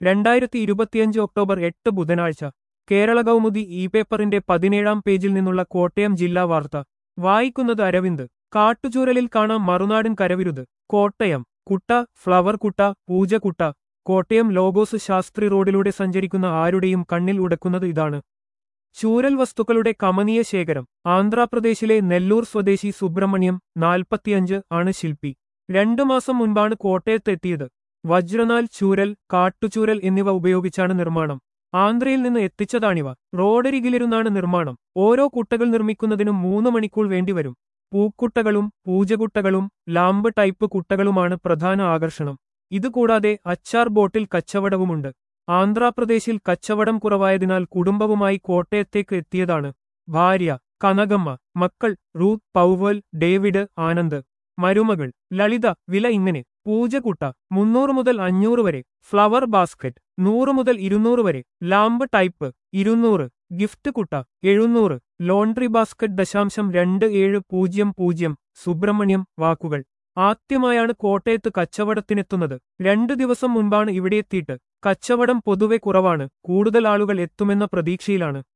രണ്ടായിരത്തി ഇരുപത്തിയഞ്ച് ഒക്ടോബർ എട്ട് ബുധനാഴ്ച കേരള കൗമുദി ഇ പേപ്പറിന്റെ പതിനേഴാം പേജിൽ നിന്നുള്ള കോട്ടയം ജില്ലാ വാർത്ത വായിക്കുന്നത് അരവിന്ദ് കാട്ടുചൂരലിൽ കാണാം മറുനാടൻ കരവിരുത് കോട്ടയം കുട്ട ഫ്ലവർ കുട്ട പൂജകുട്ട കോട്ടയം ലോഗോസ് ശാസ്ത്രി റോഡിലൂടെ സഞ്ചരിക്കുന്ന ആരുടെയും കണ്ണിൽ ഉടക്കുന്നത് ഇതാണ് ചൂരൽ വസ്തുക്കളുടെ കമനീയ ശേഖരം ആന്ധ്രാപ്രദേശിലെ നെല്ലൂർ സ്വദേശി സുബ്രഹ്മണ്യം നാൽപ്പത്തിയഞ്ച് ആണ് ശില്പി രണ്ടു മാസം മുൻപാണ് കോട്ടയത്തെത്തിയത് വജ്രനാൽ ചൂരൽ കാട്ടുചൂരൽ എന്നിവ ഉപയോഗിച്ചാണ് നിർമ്മാണം ആന്ധ്രയിൽ നിന്ന് എത്തിച്ചതാണിവ റോഡരികിലിരുന്നാണ് നിർമ്മാണം ഓരോ കുട്ടകൾ നിർമ്മിക്കുന്നതിനും മൂന്ന് മണിക്കൂർ വേണ്ടിവരും പൂക്കുട്ടകളും പൂജകുട്ടകളും ലാമ്പ് ടൈപ്പ് കുട്ടകളുമാണ് പ്രധാന ആകർഷണം ഇതുകൂടാതെ അച്ചാർ ബോട്ടിൽ കച്ചവടവുമുണ്ട് ആന്ധ്രാപ്രദേശിൽ കച്ചവടം കുറവായതിനാൽ കുടുംബവുമായി കോട്ടയത്തേക്ക് എത്തിയതാണ് ഭാര്യ കനകമ്മ മക്കൾ റൂത്ത് പൗവൽ ഡേവിഡ് ആനന്ദ് മരുമകൾ ലളിത വില ഇങ്ങനെ പൂജകുട്ട മുന്നൂറ് മുതൽ അഞ്ഞൂറ് വരെ ഫ്ലവർ ബാസ്ക്കറ്റ് നൂറ് മുതൽ ഇരുന്നൂറ് വരെ ലാമ്പ് ടൈപ്പ് ഇരുന്നൂറ് ഗിഫ്റ്റ് കുട്ട എഴുന്നൂറ് ലോണ്ടറി ബാസ്ക്കറ്റ് ദശാംശം രണ്ട് ഏഴ് പൂജ്യം പൂജ്യം സുബ്രഹ്മണ്യം വാക്കുകൾ ആദ്യമായാണ് കോട്ടയത്ത് കച്ചവടത്തിനെത്തുന്നത് രണ്ടു ദിവസം മുൻപാണ് ഇവിടെയെത്തിയിട്ട് കച്ചവടം പൊതുവെ കുറവാണ് കൂടുതൽ ആളുകൾ എത്തുമെന്ന പ്രതീക്ഷയിലാണ്